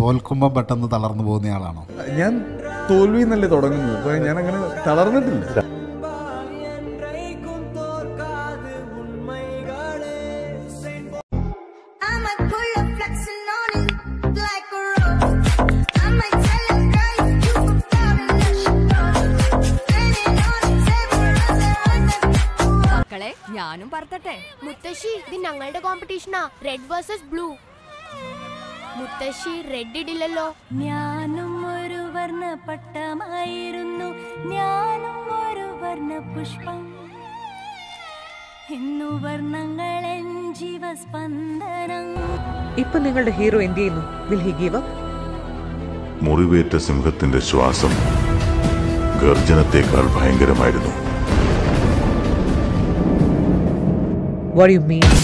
തോൽക്കുമ്പോൾ പെട്ടെന്ന് തളർന്നു പോകുന്നയാളാണോ ഞാൻ തോൽവി എന്നല്ലേ തുടങ്ങുന്നത് അപ്പൊ ഞാൻ അങ്ങനെ തളർന്നിട്ടില്ല I might pull up flexing on it like a rose. I might tell a girl you could fall in love. Standing on the table as I under മക്കളെ ഞാനും പറത്തട്ടെ മുത്തശ്ശി ഇത് ഞങ്ങളുടെ കോമ്പറ്റീഷനാ റെഡ് വേഴ്സസ് ബ്ലൂ മുത്തശ്ശി റെഡ് ഇടില്ലല്ലോ ഞാനും ഒരു വർണ്ണപ്പട്ടമായിരുന്നു ഞാനും ഒരു വർണ്ണ പുഷ്പം ഇന്നു വർണ്ണങ്ങളെൻ ജീവസ്പന്ദനം ഇപ്പൊ നിങ്ങളുടെ ഹീറോ എന്ത് ചെയ്യുന്നു വിൽ ഹി ഗീവ് അപ്പ് മുറിവേറ്റ സിംഹത്തിന്റെ ശ്വാസം ഗർജനത്തേക്കാൾ ഭയങ്കരമായിരുന്നു വാട്ട് യു മീൻ